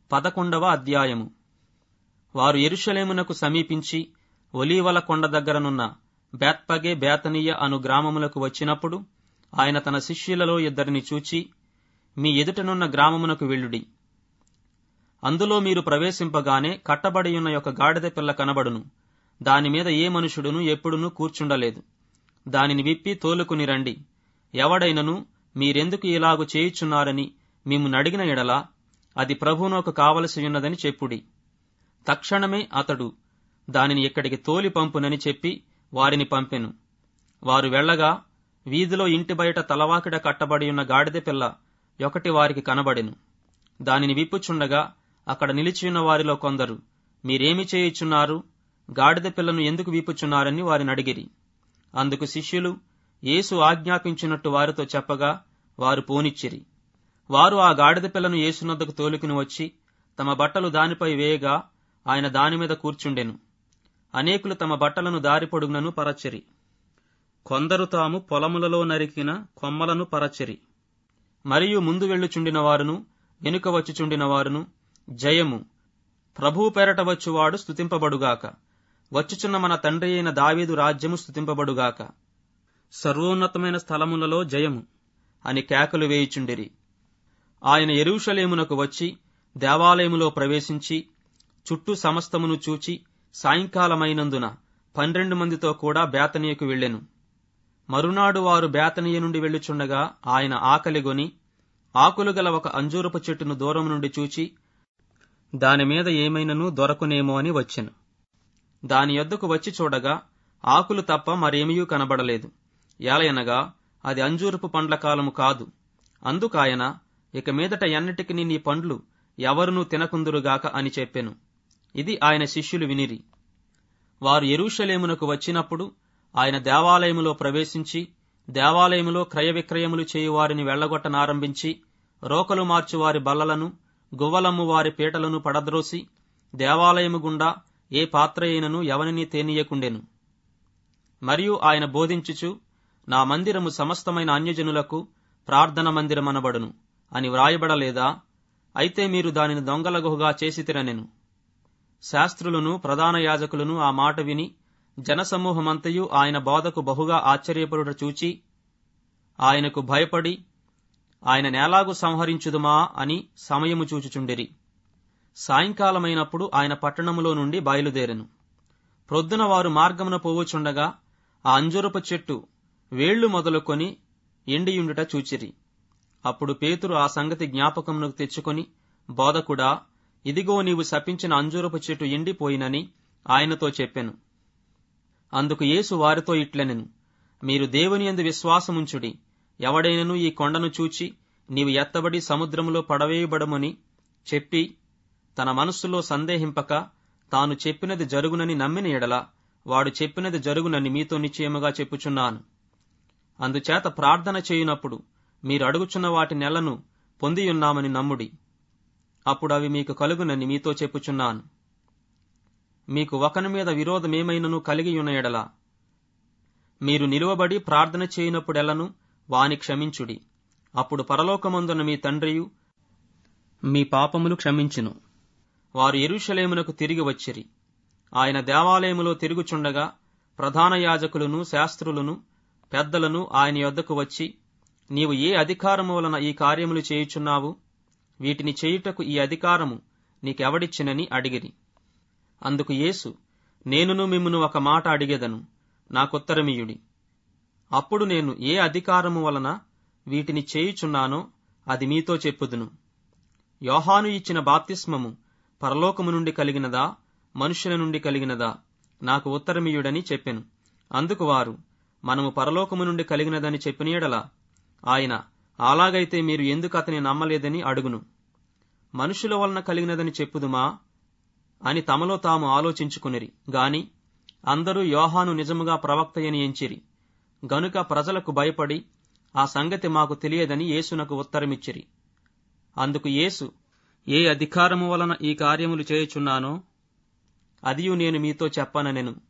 పదకొండవ అధ్యాయము వారు ఎరుషలేమునకు సమీపించి ఒలీవల కొండ దగ్గరనున్న బేత్పగే బేతనీయ అను గ్రామములకు వచ్చినప్పుడు ఆయన తన శిష్యులలో ఇద్దరిని చూచి మీ ఎదుటనున్న గ్రామమునకు వెళ్ళుడి అందులో మీరు ప్రవేశింపగానే కట్టబడియున్న యొక్క గాడిద పిల్ల కనబడును దానిమీద ఏ మనుషుడును ఎప్పుడునూ కూర్చుండలేదు దానిని విప్పి తోలుకుని రండి ఎవడైనను మీరెందుకు ఇలాగు చేయుచున్నారని మేము నడిగిన ఎడల అది ప్రభువునకు కావలసి ఉన్నదని చెప్పుడి తక్షణమే అతడు దానిని ఇక్కడికి తోలి పంపునని చెప్పి వారిని పంపెను వారు వెళ్ళగా వీధిలో ఇంటి బయట తలవాకిడ కట్టబడి ఉన్న గాడిద పిల్ల ఒకటి వారికి కనబడెను దానిని విప్పుచుండగా అక్కడ నిలిచియున్న వారిలో కొందరు మీరేమి చేయుచున్నారు గాడిద పిల్లను ఎందుకు విప్పుచున్నారని వారిని అడిగిరి అందుకు శిష్యులు యేసు ఆజ్ఞాపించినట్టు వారితో చెప్పగా వారు పోనిచ్చిరి వారు ఆ గాడిద పిల్లను యేసునద్దకు తోలుకుని వచ్చి తమ బట్టలు దానిపై వేయగా ఆయన దానిమీద కూర్చుండెను అనేకులు తమ బట్టలను దారి పొడుగునను పరచిరి కొందరు తాము పొలములలో నరికిన కొమ్మలను పరచిరి మరియు ముందు వెళ్ళుచుండిన వారును వెనుక వచ్చుచుండిన వారును జయము ప్రభువు పేరట వచ్చువాడు స్తుతింపబడుగాక వచ్చుచున్న మన తండ్రి అయిన దావీదు రాజ్యము స్తుతింపబడుగాక సర్వోన్నతమైన స్థలములలో జయము అని కేకలు వేయుచుండిరి ఆయన ఎరుషలేమునకు వచ్చి దేవాలయములో ప్రవేశించి చుట్టూ సమస్తమును చూచి సాయంకాలమైనందున పన్నెండు మందితో కూడా బేతనీయకు వెళ్ళెను మరునాడు వారు బేతనీయ నుండి వెళ్ళుచుండగా ఆయన ఆకలిగొని ఆకులు గల ఒక అంజూరపు చెట్టును దూరం నుండి చూచి దానిమీద ఏమైనను దొరకునేమో అని వచ్చెను దాని యొద్దకు వచ్చి చూడగా ఆకులు తప్ప మరేమీ కనబడలేదు ఏలయనగా అది అంజూరపు పండ్ల కాలము కాదు అందుకాయన ఇక మీదట ఎన్నటికి నీ పండ్లు ఎవరునూ తినకుందురుగాక అని చెప్పెను ఇది ఆయన శిష్యులు వినిరి వారు ఎరుషలేమునకు వచ్చినప్పుడు ఆయన దేవాలయములో ప్రవేశించి దేవాలయములో క్రయ విక్రయములు చేయువారిని వెళ్లగొట్టనారంభించి రోకలు మార్చువారి బల్లలను గువ్వలమ్ము వారి పీటలను పడద్రోసి దేవాలయము గుండా ఏ పాత్ర అయినను ఎవనిని తేనీయకుండెను మరియు ఆయన బోధించుచు నా మందిరము సమస్తమైన అన్యజనులకు ప్రార్థన మందిరమనబడును అని వ్రాయబడలేదా అయితే మీరు దానిని దొంగల గుహగా చేసితిరనెను శాస్త్రులను ప్రధాన యాజకులను ఆ మాట విని జనసమూహమంతయు ఆయన బోధకు బహుగా ఆశ్చర్యపడుట చూచి ఆయనకు భయపడి ఆయన నేలాగు సంహరించుదుమా అని సమయము చూచుచుండిరి సాయంకాలమైనప్పుడు ఆయన పట్టణములో నుండి బయలుదేరెను ప్రొద్దున వారు మార్గమున పోవుచుండగా ఆ అంజురపు చెట్టు వేళ్లు మొదలుకొని ఎండియుండుట చూచిరి అప్పుడు పేతురు ఆ సంగతి జ్ఞాపకమునకు తెచ్చుకొని బోధకుడా ఇదిగో నీవు శపించిన అంజూరపు చెట్టు ఎండిపోయినని ఆయనతో చెప్పెను అందుకు యేసు వారితో ఇట్లనెను మీరు దేవుని యందు విశ్వాసముంచుడి ఎవడైనను ఈ కొండను చూచి నీవు ఎత్తబడి సముద్రములో పడవేయబడమని చెప్పి తన మనస్సులో సందేహింపక తాను చెప్పినది జరుగునని నమ్మిన ఎడల వాడు చెప్పినది జరుగునని మీతో నిశ్చయముగా చెప్పుచున్నాను అందుచేత ప్రార్థన చేయునప్పుడు మీరు అడుగుచున్న వాటి నెలను పొందియున్నామని నమ్ముడి అప్పుడు అవి మీకు కలుగునని మీతో చెప్పుచున్నాను మీకు ఒకని మీద విరోధమేమైనను కలిగి ఉన్న ఎడల మీరు నిలువబడి ప్రార్థన చేయనప్పుడెల్లను వాని క్షమించుడి అప్పుడు పరలోకమందున మీ తండ్రియు మీ పాపములు క్షమించును వారు ఎరుషలేమునకు తిరిగి వచ్చిరి ఆయన దేవాలయములో తిరుగుచుండగా ప్రధాన యాజకులను శాస్త్రులను పెద్దలను ఆయన యొద్దకు వచ్చి నీవు ఏ అధికారము వలన ఈ కార్యములు చేయుచున్నావు వీటిని చేయుటకు ఈ అధికారము నీకెవడిచ్చినని అడిగిరి అందుకు యేసు నేనును మిమ్మును ఒక మాట అడిగేదను నాకుత్తరమీయుడి అప్పుడు నేను ఏ అధికారము వలన వీటిని చేయుచున్నానో అది మీతో చెప్పుదును యోహాను ఇచ్చిన బాప్తిస్మము పరలోకము నుండి కలిగినదా మనుష్యుల నుండి కలిగినదా నాకు ఉత్తరమీయుడని చెప్పెను అందుకు వారు మనము పరలోకము నుండి కలిగినదని చెప్పినయడలా ఆయన అలాగైతే మీరు ఎందుకు అతని నమ్మలేదని అడుగును మనుషుల వలన కలిగినదని చెప్పుదుమా అని తమలో తాము ఆలోచించుకునిరి గాని అందరూ యోహాను నిజముగా ప్రవక్తయని ఎంచిరి గనుక ప్రజలకు భయపడి ఆ సంగతి మాకు తెలియదని యేసునకు ఉత్తరమిచ్చిరి అందుకు యేసు ఏ అధికారము వలన ఈ కార్యములు చేయుచున్నానో అదియు నేను మీతో చెప్పననెను